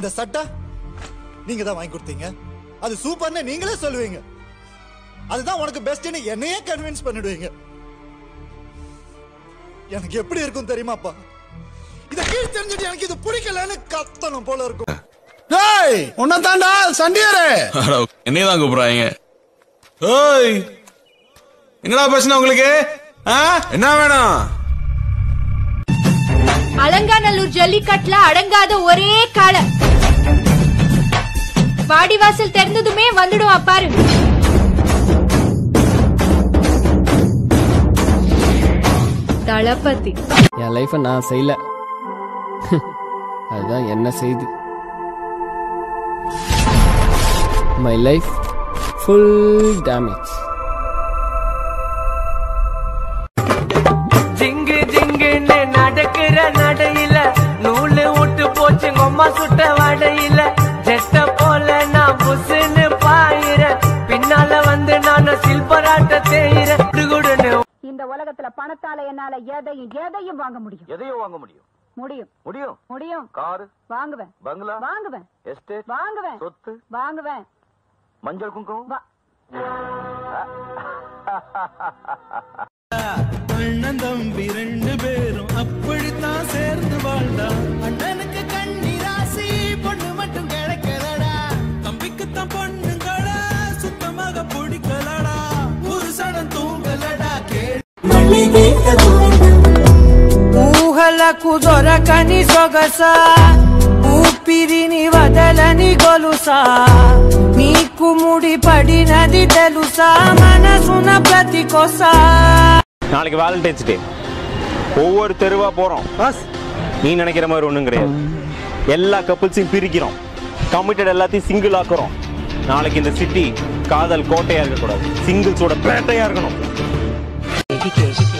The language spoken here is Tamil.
இந்த சட்டை நீங்க தான் வாங்கி கொடுத்தீங்க அது சூப்பர்னு நீங்களே சொல்லுவீங்க அதுதான் உனக்கு பெஸ்ட்னு என்னையே கன்வின்ஸ் பண்ணிடுவீங்க எனக்கு எப்படி இருக்கும் தெரியுமாப்பா இத கீழ் தெரிஞ்சுட்டு எனக்கு இது பிடிக்கலன்னு கத்தணும் போல இருக்கும் டேய் உன்ன தாண்டா சண்டியரே என்னைய தான் கூப்பிடுறாங்க ஓய் என்னடா பிரச்சனை உங்களுக்கு ஆ? என்ன வேணும் அலங்காநல்லூர் ஜல்லிக்கட்டுல அடங்காத ஒரே காளை வாடிவாசல் திறந்ததுமே வந்துடுவான் பாரு தளபதி என் லைஃபை நான் செய்யல அதுதான் என்ன செய்து மை லைஃப் ஃபுல் டேமேஜ் ஜிங்கு ஜிங்குன்னு நடக்கிற நடையில நூலு விட்டு போச்சு அம்மா சுட்ட வடையில ஜெட்ட போல நான் புசுன்னு பாயிர பின்னால வந்து நான் சில்பராட்ட தேயிற குடுகுடுன்னு இந்த உலகத்துல பணத்தால என்னால எதையும் எதையும் வாங்க முடியும் எதையும் வாங்க முடியும் முடியும் முடியும் முடியும் காரு வாங்குவேன் பங்களா வாங்குவேன் எஸ்டேட் வாங்குவேன் சொத்து வாங்குவேன் மஞ்சள் குங்குமம் வா- அண்ணன் தம்பி ரெண்டு பேரும் அப்படித்தான் சேர்ந்து வாழ்ந்தா அண்ணனுக்கு கண்ணி ராசி பொண்ணு மட்டும் கிடைக்கலடா தம்பிக்குத்தான் பொண்ணுங்களா சுத்தமாக பிடிக்கலடா ஒரு சடம் தூங்கலடா கேள் ఊహలకు దొరకని సొగస ఊపిరిని వదలని గొలుసా నీకు ముడి పడినది తెలుసా మనసున ప్రతి కొసా நாளைக்கு வேலண்டைன்ஸ் டே ஒவ்வொரு தெருவா போறோம் நீ நினைக்கிற மாதிரி ஒண்ணும் கிடையாது எல்லா கப்புள்ஸையும் பிரிக்கிறோம் கமிட்டட் எல்லாத்தையும் சிங்கிள் ஆக்குறோம் நாளைக்கு இந்த சிட்டி காதல் கோட்டையா இருக்கக்கூடாது சிங்கிள்ஸோட பேட்டையா இருக்கணும்